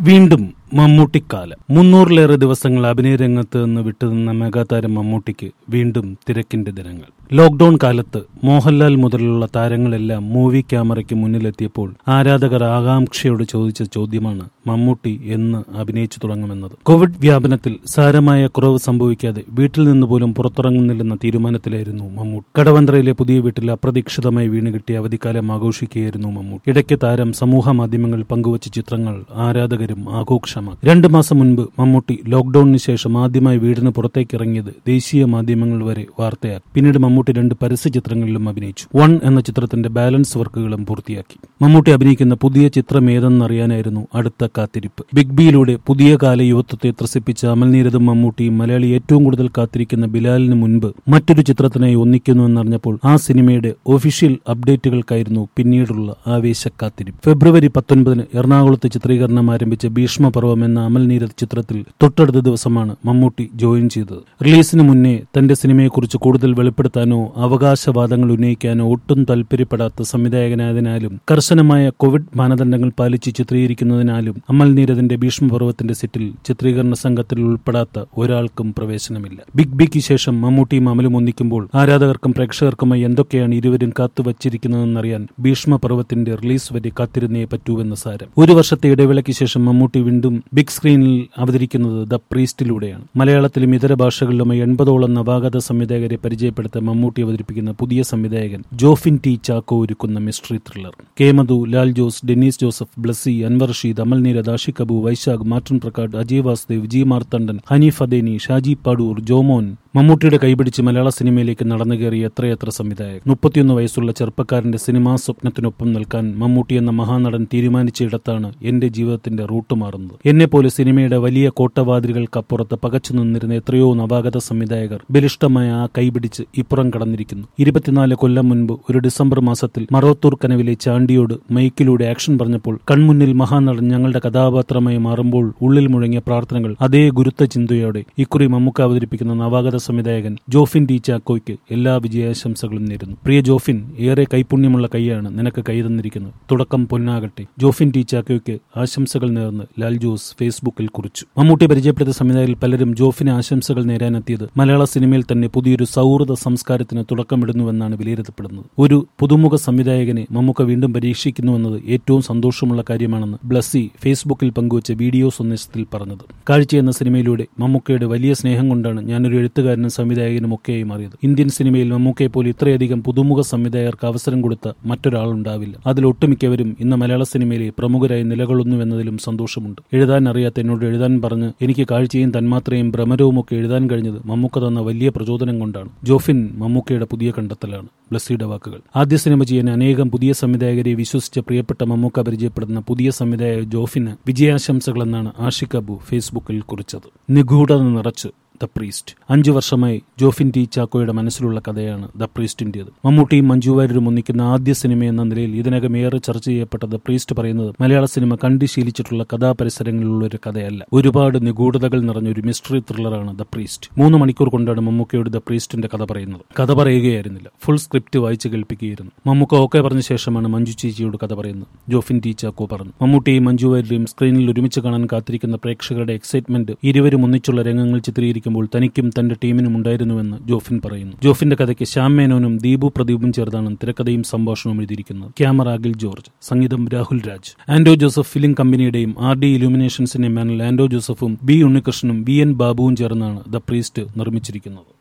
വീണ്ടും മമ്മൂട്ടിക്കാലം മുന്നൂറിലേറെ ദിവസങ്ങൾ അഭിനയ രംഗത്ത് നിന്ന് വിട്ടുനിന്ന മെഗാതാരം മമ്മൂട്ടിക്ക് വീണ്ടും തിരക്കിന്റെ ദിനങ്ങൾ ലോക്ഡൌൺ കാലത്ത് മോഹൻലാൽ മുതലുള്ള താരങ്ങളെല്ലാം മൂവി ക്യാമറയ്ക്ക് മുന്നിലെത്തിയപ്പോൾ ആരാധകർ ആകാംക്ഷയോട് ചോദിച്ച ചോദ്യമാണ് മമ്മൂട്ടി എന്ന് അഭിനയിച്ചു തുടങ്ങുമെന്നത് കോവിഡ് വ്യാപനത്തിൽ സാരമായ കുറവ് സംഭവിക്കാതെ വീട്ടിൽ നിന്ന് പോലും പുറത്തിറങ്ങുന്നില്ലെന്ന തീരുമാനത്തിലായിരുന്നു മമ്മൂട്ടി കടവന്ത്രയിലെ പുതിയ വീട്ടിൽ അപ്രതീക്ഷിതമായി വീണുകിട്ടിയ അവധിക്കാലം ആഘോഷിക്കുകയായിരുന്നു മമ്മൂട്ടി ഇടയ്ക്ക് താരം സമൂഹ മാധ്യമങ്ങൾ പങ്കുവച്ച ചിത്രങ്ങൾ ആരാധകരും ആഘോഷമാക്കി രണ്ടു മാസം മുൻപ് മമ്മൂട്ടി ലോക്ഡൌണിന് ശേഷം ആദ്യമായി വീടിന് പുറത്തേക്ക് ഇറങ്ങിയത് ദേശീയ മാധ്യമങ്ങൾ വരെ വാർത്തയാക്കി പിന്നീട് മമ്മൂട്ടി രണ്ട് പരസ്യ ചിത്രങ്ങളിലും അഭിനയിച്ചു വൺ എന്ന ചിത്രത്തിന്റെ ബാലൻസ് വർക്കുകളും പൂർത്തിയാക്കി മമ്മൂട്ടി അഭിനയിക്കുന്ന പുതിയ ചിത്രം ഏതെന്നറിയാനായിരുന്നു അടുത്ത കാത്തിരിപ്പ് ബിഗ് ബിയിലൂടെ പുതിയ കാല യുവത്വത്തെ ത്രസിപ്പിച്ച അമൽനീരതും മമ്മൂട്ടിയും മലയാളി ഏറ്റവും കൂടുതൽ കാത്തിരിക്കുന്ന ബിലാലിന് മുൻപ് മറ്റൊരു ചിത്രത്തിനായി ഒന്നിക്കുന്നുവെന്നറിഞ്ഞപ്പോൾ ആ സിനിമയുടെ ഒഫീഷ്യൽ അപ്ഡേറ്റുകൾക്കായിരുന്നു പിന്നീടുള്ള ആവേശ കാത്തിരിപ്പ് ഫെബ്രുവരി പത്തൊൻപതിന് എറണാകുളത്ത് ചിത്രീകരണം ആരംഭിച്ച ഭീഷ്മപർവം എന്ന അമൽ നീരദ് ചിത്രത്തിൽ തൊട്ടടുത്ത ദിവസമാണ് മമ്മൂട്ടി ജോയിൻ ചെയ്തത് റിലീസിന് മുന്നേ തന്റെ സിനിമയെക്കുറിച്ച് കൂടുതൽ വെളിപ്പെടുത്താനോ അവകാശവാദങ്ങൾ ഉന്നയിക്കാനോ ഒട്ടും താല്പര്യപ്പെടാത്ത സംവിധായകനായതിനാലും കർശനമായ കോവിഡ് മാനദണ്ഡങ്ങൾ പാലിച്ച് ചിത്രീകരിക്കുന്നതിനാലും അമൽ നീരദിന്റെ ഭീഷ്മപർവത്തിന്റെ സെറ്റിൽ ചിത്രീകരണ സംഘത്തിൽ ഉൾപ്പെടാത്ത ഒരാൾക്കും പ്രവേശനമില്ല ബിഗ് ബിക്ക് ശേഷം മമ്മൂട്ടിയും അമലും ഒന്നിക്കുമ്പോൾ ആരാധകർക്കും പ്രേക്ഷകർക്കുമായി എന്തൊക്കെയാണ് ഇരുവരും കാത്തുവച്ചിരിക്കുന്നതെന്നറിയാൻ ഭീഷ്മപർവത്തിന്റെ റിലീസ് വരെ കാത്തിരുന്നേ പറ്റൂവെന്ന സാരം ഒരു വർഷത്തെ ഇടവേളയ്ക്ക് ശേഷം മമ്മൂട്ടി വീണ്ടും ബിഗ് സ്ക്രീനിൽ അവതരിക്കുന്നത് ദ പ്രീസ്റ്റിലൂടെയാണ് മലയാളത്തിലും ഇതര ഭാഷകളിലുമായി എൺപതോളം നവാഗത സംവിധായകരെ പരിചയപ്പെടുത്ത മമ്മൂട്ടി അവതരിപ്പിക്കുന്ന പുതിയ സംവിധായകൻ ജോഫിൻ ടി ചാക്കോ ഒരുക്കുന്ന mystery thriller K Madhu Lal Jose Dennis Joseph Blessy Anwar Rasheed Amal Neerad Aashiq Abu Vysakh Martin Prakkat Ajai Vasudev G Marthandan Haneef Adeni Shaji Padoor Jomon മമ്മൂട്ടിയുടെ കൈപിടിച്ച് മലയാള സിനിമയിലേക്ക് നടന്നു കയറിയ എത്രയെത്ര സംവിധായകർ മുപ്പത്തിയൊന്ന് വയസ്സുള്ള ചെറുപ്പക്കാരന്റെ സിനിമാ സ്വപ്നത്തിനൊപ്പം നിൽക്കാൻ മമ്മൂട്ടി എന്ന മഹാനടൻ തീരുമാനിച്ചയിടത്താണ് എന്റെ ജീവിതത്തിന്റെ റൂട്ട് മാറുന്നത് എന്നെപ്പോലെ സിനിമയുടെ വലിയ കോട്ടവാതിലുകൾക്കപ്പുറത്ത് പകച്ചു നിന്നിരുന്ന എത്രയോ നവാഗത സംവിധായകർ ബലിഷ്ടമായ ആ കൈപിടിച്ച് ഇപ്പുറം കടന്നിരിക്കുന്നു ഇരുപത്തിനാല് കൊല്ലം മുൻപ് ഒരു ഡിസംബർ മാസത്തിൽ മറവത്തൂർ കനവിലെ ചാണ്ടിയോട് മൈക്കിലൂടെ ആക്ഷൻ പറഞ്ഞപ്പോൾ കൺമുന്നിൽ മഹാനടൻ ഞങ്ങളുടെ കഥാപാത്രമായി മാറുമ്പോൾ ഉള്ളിൽ മുഴങ്ങിയ പ്രാർത്ഥനകൾ അതേ ഗുരുത്വ ചിന്തയോടെ ഇക്കുറി മമ്മൂക്ക അവതരിപ്പിക്കുന്ന നവാഗത സംവിധായകൻ ജോഫിൻ ടി ചാക്കോയ്ക്ക് എല്ലാ വിജയാശംസകളും നേരുന്നു പ്രിയ ജോഫിൻ ഏറെ കൈപുണ്യമുള്ള കൈയാണ് നിനക്ക് കൈ തന്നിരിക്കുന്നത് തുടക്കം പൊന്നാകട്ടെ ജോഫിൻ ടി ചാക്കോയ്ക്ക് ആശംസകൾ നേർന്ന് ലാൽ ജോസ് ഫേസ്ബുക്കിൽ കുറിച്ചു മമ്മൂട്ടി പരിചയപ്പെടുത്ത സംവിധായകരിൽ പലരും ജോഫിന് ആശംസകൾ നേരാനെത്തിയത് മലയാള സിനിമയിൽ തന്നെ പുതിയൊരു സൗഹൃദ സംസ്കാരത്തിന് തുടക്കമിടുന്നുവെന്നാണ് വിലയിരുത്തപ്പെടുന്നത് ഒരു പുതുമുഖ സംവിധായകനെ മമ്മൂക്ക വീണ്ടും പരീക്ഷിക്കുന്നുവെന്നത് ഏറ്റവും സന്തോഷമുള്ള കാര്യമാണെന്ന് ബ്ലസ്സി ഫേസ്ബുക്കിൽ പങ്കുവച്ച വീഡിയോ സന്ദേശത്തിൽ പറഞ്ഞത് കാഴ്ച എന്ന സിനിമയിലൂടെ മമ്മൂക്കയുടെ വലിയ സ്നേഹം കൊണ്ടാണ് ഞാനൊരു എഴുത്തുകാരനും സംവിധായകനും ഒക്കെയായി മാറിയത് ഇന്ത്യൻ സിനിമയിൽ മമ്മൂക്കയെ പോലെ ഇത്രയധികം പുതുമുഖ സംവിധായകർക്ക് അവസരം കൊടുത്ത മറ്റൊരാളുണ്ടാവില്ല അതിൽ ഒട്ടുമിക്കവരും ഇന്ന് മലയാള സിനിമയിലെ പ്രമുഖരായി നിലകൊള്ളുന്നുവെന്നതിലും സന്തോഷമുണ്ട് എഴുതാൻ അറിയാത്ത എന്നോട് എഴുതാൻ പറഞ്ഞ് എനിക്ക് കാഴ്ചയും തന്മാത്രയും ഭ്രമരവും ഒക്കെ എഴുതാൻ കഴിഞ്ഞത് മമ്മൂക്ക തന്ന വലിയ പ്രചോദനം കൊണ്ടാണ് ജോഫിൻ മമ്മൂക്കയുടെ പുതിയ കണ്ടെത്തലാണ് ബ്ലസ്സിയുടെ വാക്കുകൾ ആദ്യ സിനിമ ചെയ്യാൻ അനേകം പുതിയ സംവിധായകരെ വിശ്വസിച്ച പ്രിയപ്പെട്ട മമ്മൂക്ക പരിചയപ്പെടുന്ന പുതിയ സംവിധായക ജോഫിന് വിജയാശംസകളെന്നാണ് ആഷിഖ് അബു ഫേസ്ബുക്കിൽ കുറിച്ചത് നിഗൂഢത നിറച്ച് ദ പ്രീസ്റ്റ് അഞ്ചു വർഷമായി ജോഫിൻ ടി ചാക്കോയുടെ മനസ്സിലുള്ള കഥയാണ് ദ പ്രീസ്റ്റിന്റേത് മമ്മൂട്ടിയും മഞ്ജു വാര്യരും ഒന്നിക്കുന്ന ആദ്യ സിനിമ എന്ന നിലയിൽ ഇതിനകം ഏറെ ചർച്ച ചെയ്യപ്പെട്ട ദ പ്രീസ്റ്റ് പറയുന്നത് മലയാള സിനിമ കണ്ടു ശീലിച്ചിട്ടുള്ള കഥാപരിസരങ്ങളിലുള്ള ഒരു കഥയല്ല ഒരുപാട് നിഗൂഢതകൾ നിറഞ്ഞ ഒരു മിസ്റ്ററി ത്രില്ലറാണ് ദ പ്രീസ്റ്റ് മൂന്ന് മണിക്കൂർ കൊണ്ടാണ് മമ്മൂക്കയോട് ദ പ്രീസ്റ്റിന്റെ കഥ പറയുന്നത് കഥ പറയുകയായിരുന്നില്ല ഫുൾ സ്ക്രിപ്റ്റ് വായിച്ച് കേൾപ്പിക്കുകയായിരുന്നു മമ്മൂക്ക ഓക്കെ പറഞ്ഞ ശേഷമാണ് മഞ്ജു ചേച്ചിയോട് കഥ പറയുന്നത് ജോഫിൻ ടി ചാക്കോ പറഞ്ഞു മമ്മൂട്ടിയും മഞ്ജു വാര്യരെയും സ്ക്രീനിൽ ഒരുമിച്ച് കാണാൻ കാത്തിരിക്കുന്ന പ്രേക്ഷകരുടെ എക്സൈറ്റ്മെന്റ് ഇരുവരും ഒന്നിച്ചുള്ള രംഗങ്ങൾ ചിത്രീകരിക്കുമ്പോൾ തനിക്കും തന്റെ ടീമിനും ഉണ്ടായിരുന്നുവെന്ന് ജോഫിൻ പറയുന്നു ജോഫിന്റെ കഥയ്ക്ക് ശ്യാം മേനോനും ദീപു പ്രദീപും ചേർന്നാണ് തിരക്കഥയും സംഭാഷണവും എഴുതിയിരിക്കുന്നത് ക്യാമറ അഖിൽ ജോർജ് സംഗീതം രാഹുൽ രാജ് ആൻഡോ ജോസഫ് ഫിലിം കമ്പനിയുടെയും ആർ ഡി ഇലൂമിനേഷൻസിന്റെ മാനിൽ ആൻഡോ ജോസഫും ബി ഉണ്ണികൃഷ്ണനും വി എൻ ബാബുവും ചേർന്നാണ് ദ പ്രീസ്റ്റ് നിർമ്മിച്ചിരിക്കുന്നത്